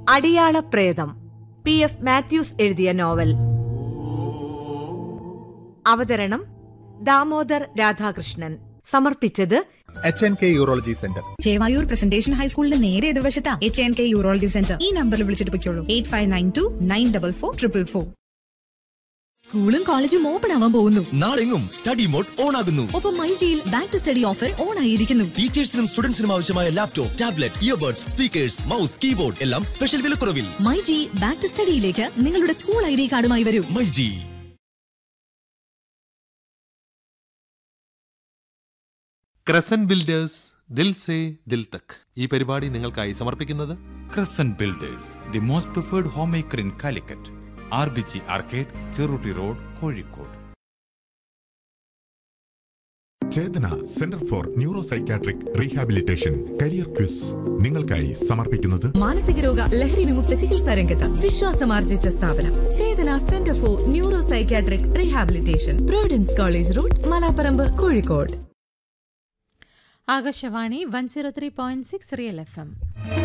അടിയാള പ്രേതം P F Mathews എഴുതിയ novel അവതരണം ദാമോദർ രാധാകൃഷ്ണൻ സമർപ്പിച്ചത് H N K urology centre Chevayur presentation ഹൈസ്കൂളിന്റെ നേരെ എതിർവശത്താ H N K urology centre ഈ നമ്പറിൽ വിളിച്ചിട്ട് പൊയ്ക്കോളൂ eight five nine two nine double four triple four സ്കൂളും കോളേജും ഓപ്പൺ ആവാൻ പോകുന്നു നാളെങ്ങും സ്റ്റഡി മോഡ് ഓൺ ആകുന്നു ഒപ്പം മൈജിയിൽ back to study offer on ആയിരിക്കുന്നു ടീച്ചേഴ്സിനും സ്റ്റുഡൻസിനും ആവശ്യമായ laptop tablet earbuds speakers mouse keyboard എല്ലാം സ്പെഷ്യൽ വിലക്കുറവിൽ മൈജി ബാക്ക് ടു സ്റ്റഡിയിലേക്ക് നിങ്ങളുടെ സ്കൂൾ ഐ ഡി കാർഡുമായി വരൂ മൈജി ക്രസൻ ബിൽഡേഴ്സ് ദിൽ സേ ദിൽ തക് ഈ പരിപാടി നിങ്ങൾക്കായി സമർപ്പിക്കുന്നത് Crescent Builders, the most preferred homemaker in Calicut. RBG Arcade, Cheruti Road, Kozhikode. Chetana centre for neuro psychiatric rehabilitation career quiz നിങ്ങൾക്കായി സമർപ്പിക്കുന്നത് മാനസിക രോഗ ലഹരി വിമുക്ത ചികിത്സാ രംഗത്ത് വിശ്വാസമാർജിച്ച സ്ഥാപനം Chetana centre for neuro psychiatric rehabilitation providence college road Malaparamba Kozhikode Akashvani one zero three point six real F M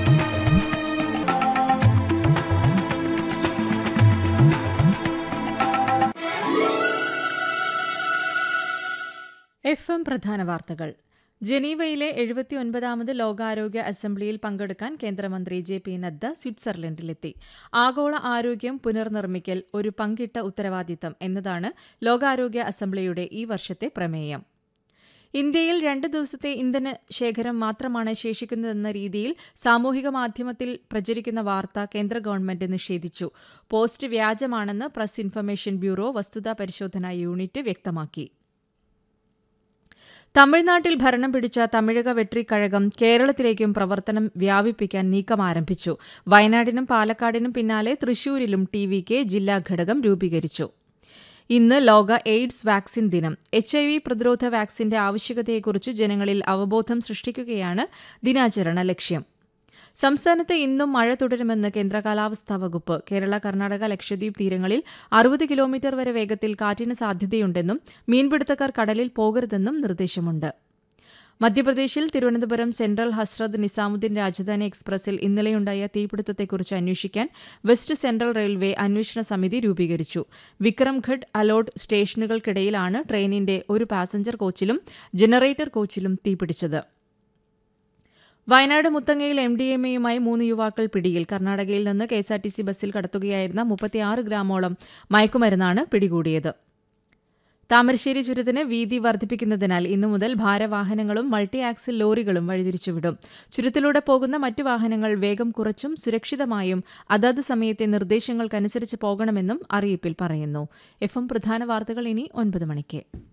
F M പ്രധാന വാർത്തകൾ ജനീവയിലെ എഴുപത്തിയൊൻപതാമത് ലോകാരോഗ്യ അസംബ്ലിയിൽ പങ്കെടുക്കാൻ കേന്ദ്രമന്ത്രി ജെ പി നദ്ദ സ്വിറ്റ്സർലൻഡിലെത്തി ആഗോള ആരോഗ്യം പുനർനിർമ്മിക്കൽ ഒരു പങ്കിട്ട ഉത്തരവാദിത്തം എന്നതാണ് ലോകാരോഗ്യ അസംബ്ലിയുടെ ഈ വർഷത്തെ പ്രമേയം ഇന്ത്യയിൽ രണ്ട് ദിവസത്തെ ഇന്ധന ശേഖരം മാത്രമാണ് ശേഷിക്കുന്നതെന്ന രീതിയിൽ സാമൂഹിക മാധ്യമത്തിൽ പ്രചരിക്കുന്ന വാർത്ത കേന്ദ്ര ഗവൺമെന്റ് നിഷേധിച്ചു പോസ്റ്റ് വ്യാജമാണെന്ന് പ്രസ് ഇൻഫർമേഷൻ ബ്യൂറോ വസ്തുതാ പരിശോധനാ യൂണിറ്റ് വ്യക്തമാക്കി തമിഴ്നാട്ടിൽ ഭരണം പിടിച്ച തമിഴക വെട്രിക്കഴകം കേരളത്തിലേക്കും പ്രവർത്തനം വ്യാപിപ്പിക്കാൻ നീക്കം ആരംഭിച്ചു വയനാടിനും പാലക്കാടിനും പിന്നാലെ തൃശൂരിലും ടി വി കെ ജില്ലാ ഘടകം രൂപീകരിച്ചു ഇന്ന് ലോക എയ്ഡ്സ് വാക്സിൻ ദിനം എച്ച് ഐ വി പ്രതിരോധ വാക്സിന്റെ ആവശ്യകതയെക്കുറിച്ച് ജനങ്ങളിൽ അവബോധം സൃഷ്ടിക്കുകയാണ് ദിനാചരണ ലക്ഷ്യം സംസ്ഥാനത്ത് ഇന്നും മഴ തുടരുമെന്ന് കേന്ദ്ര കാലാവസ്ഥാ വകുപ്പ് കേരള കർണാടക ലക്ഷദ്വീപ് തീരങ്ങളിൽ അറുപത് കിലോമീറ്റർ വരെ വേഗത്തിൽ കാറ്റിന് സാധ്യതയുണ്ടെന്നും മീൻപിടുത്തക്കാർ കടലിൽ പോകരുതെന്നും നിർദ്ദേശമുണ്ട് മധ്യപ്രദേശിൽ തിരുവനന്തപുരം സെൻട്രൽ ഹസ്രത് നിസാമുദ്ദീൻ രാജധാനി എക്സ്പ്രസിൽ ഇന്നലെയുണ്ടായ തീപിടുത്തത്തെക്കുറിച്ച് അന്വേഷിക്കാൻ വെസ്റ്റ് സെൻട്രൽ റെയിൽവേ അന്വേഷണ സമിതി രൂപീകരിച്ചു വിക്രംഘഡ് അലോട്ട് സ്റ്റേഷനുകൾക്കിടയിലാണ് ട്രെയിനിന്റെ ഒരു പാസഞ്ചർ കോച്ചിലും ജനറേറ്റർ കോച്ചിലും തീപിടിച്ചത് വയനാട് മുത്തങ്ങയിൽ എം ഡി എം എയുമായി മൂന്ന് യുവാക്കൾ പിടിയിൽ കർണാടകയിൽ നിന്ന് K S R T C ബസ്സിൽ കടത്തുകയായിരുന്ന മുപ്പത്തിയാറ് ഗ്രാമോളം മയക്കുമരുന്നാണ് പിടികൂടിയത് താമരശ്ശേരി ചുരത്തിന് വീതി വർദ്ധിപ്പിക്കുന്നതിനാൽ ഇന്നു മുതൽ ഭാരവാഹനങ്ങളും മൾട്ടി ആക്സിൽ ലോറികളും വഴിതിരിച്ചുവിടും ചുരത്തിലൂടെ പോകുന്ന മറ്റു വാഹനങ്ങൾ വേഗം കുറച്ചും സുരക്ഷിതമായും അതത് സമയത്തെ നിർദ്ദേശങ്ങൾക്കനുസരിച്ച് പോകണമെന്നും അറിയിപ്പിൽ പറയുന്നു എഫ് എം പ്രധാന വാർത്തകൾ ഇനി ഒൻപത് മണിക്ക്